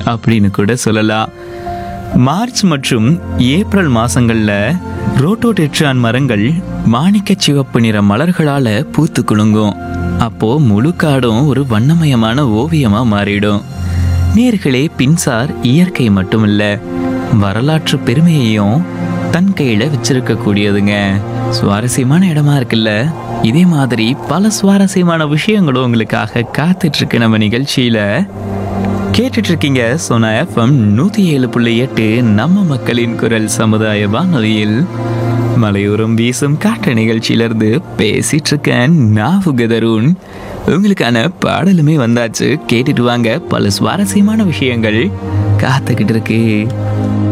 அப்படின்னு கூட சொல்லலாம் மார்ச் மற்றும் ஏப்ரல் மாசங்கள்ல ரோட்டோடெட்ரான் மரங்கள் மாணிக்க சிவப்பு நிற மலர்களால பூத்து குலுங்கும் அப்போ முழு காடும் ஒரு வண்ணமயமான ஓவியமா மாறிடும் நேர்களே பின்சார் இயற்கை மட்டுமில்ல வரலாற்று பெருமையையும் தன் கையில வச்சிருக்க கூடியதுங்க சுவாரஸ்யமான இடமா இருக்குல்ல இதே மாதிரி பல சுவாரஸ்யமான விஷயங்களும் உங்களுக்காக காத்துட்டு இருக்கு நம்ம நிகழ்ச்சியில கேட்டுட்டு இருக்கீங்க சோனா எஃப்எம் நூத்தி ஏழு புள்ளி எட்டு நம்ம மக்களின் குரல் சமுதாய வானொலியில் மலையோரம் வீசும் காற்று நிகழ்ச்சியிலிருந்து பேசிட்டு இருக்கேன் நான் உகதருண் உங்களுக்கான பாடலுமே வந்தாச்சு கேட்டுட்டு வாங்க பல சுவாரஸ்யமான விஷயங்கள் காத்துக்கிட்டு இருக்கு